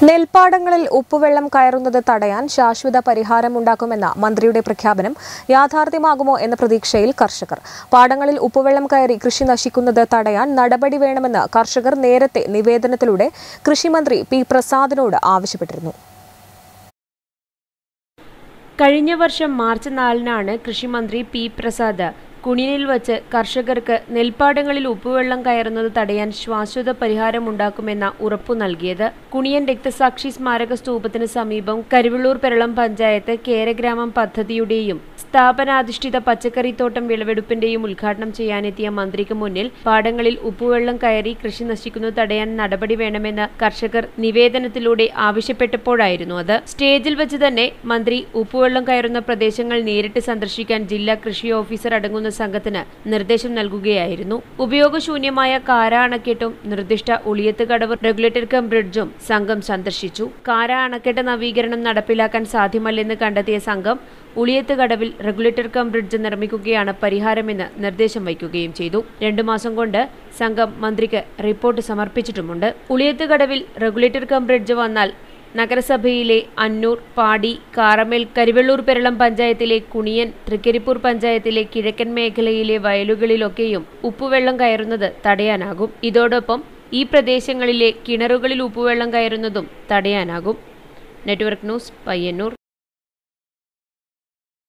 നെൽപ്പാടങ്ങളിൽ ഉപ്പുവെള്ളം കയറുന്നത് തടയാൻ ശാശ്വത പരിഹാരമുണ്ടാക്കുമെന്ന മന്ത്രിയുടെ പ്രഖ്യാപനം യാഥാർത്ഥ്യമാകുമോ എന്ന പ്രതീക്ഷയിൽ കർഷകർ പാടങ്ങളിൽ ഉപ്പുവെള്ളം കയറി കൃഷി നശിക്കുന്നത് തടയാൻ നടപടി വേണമെന്ന് കർഷകർ നേരത്തെ നിവേദനത്തിലൂടെ കൃഷിമന്ത്രി പി പ്രസാദിനോട് ആവശ്യപ്പെട്ടിരുന്നു കഴിഞ്ഞ വർഷം മാർച്ച് നാലിനാണ് കൃഷിമന്ത്രി പി പ്രസാദ് കുണിനിൽ വച്ച് കർഷകർക്ക് നെൽപ്പാടങ്ങളിൽ ഉപ്പുവെള്ളം കയറുന്നത് തടയാൻ ശാശ്വത പരിഹാരമുണ്ടാക്കുമെന്ന ഉറപ്പു നൽകിയത് കുണിയൻ രക്തസാക്ഷി സ്മാരക സ്തൂപത്തിന് സമീപം കരുവള്ളൂർ പെരളം പഞ്ചായത്ത് കേരഗ്രാമം പദ്ധതിയുടെയും സ്ഥാപനാധിഷ്ഠിത പച്ചക്കറിത്തോട്ടം വിളവെടുപ്പിന്റെയും ഉദ്ഘാടനം ചെയ്യാനെത്തിയ മന്ത്രിക്ക് മുന്നിൽ പാടങ്ങളിൽ ഉപ്പുവെള്ളം കയറി കൃഷി നശിക്കുന്നത് തടയാൻ നടപടി വേണമെന്ന് കർഷകർ നിവേദനത്തിലൂടെ ആവശ്യപ്പെട്ടപ്പോഴായിരുന്നു അത് സ്റ്റേജിൽ വെച്ച് തന്നെ മന്ത്രി ഉപ്പുവെള്ളം കയറുന്ന പ്രദേശങ്ങൾ നേരിട്ട് സന്ദർശിക്കാൻ ജില്ലാ കൃഷി ഓഫീസർ അടങ്ങുന്ന സംഘത്തിന് നിർദ്ദേശം നൽകുകയായിരുന്നു ഉപയോഗശൂന്യമായ കാര അണക്കെട്ടും നിർദ്ദിഷ്ട ഉളിയത്ത് കടവ് റെഗുലേറ്റർ കം ബ്രിഡ്ജും സംഘം സന്ദർശിച്ചു കാര അണക്കെട്ട് നവീകരണം നടപ്പിലാക്കാൻ സാധ്യമല്ലെന്ന് കണ്ടെത്തിയ സംഘം ഉളിയത്ത് കടവിൽ റെഗുലേറ്റർ കം ബ്രിഡ്ജ് നിർമ്മിക്കുകയാണ് പരിഹാരമെന്ന് നിർദ്ദേശം വയ്ക്കുകയും ചെയ്തു രണ്ടു മാസം കൊണ്ട് സംഘം മന്ത്രിക്ക് റിപ്പോർട്ട് സമർപ്പിച്ചിട്ടുമുണ്ട് ഉളിയത്ത് കടവിൽ റെഗുലേറ്റർ കം ബ്രിഡ്ജ് വന്നാൽ നഗരസഭയിലെ അന്നൂർ പാടി കാറമേൽ കരിവെള്ളൂർ പെരളം പഞ്ചായത്തിലെ കുണിയൻ തൃക്കരിപ്പൂർ പഞ്ചായത്തിലെ കിഴക്കൻ മേഖലയിലെ വയലുകളിലൊക്കെയും ഉപ്പുവെള്ളം കയറുന്നത് തടയാനാകും ഇതോടൊപ്പം ഈ പ്രദേശങ്ങളിലെ കിണറുകളിൽ ഉപ്പുവെള്ളം കയറുന്നതും തടയാനാകും നെറ്റ്വർക്ക് ന്യൂസ് പയ്യന്നൂർ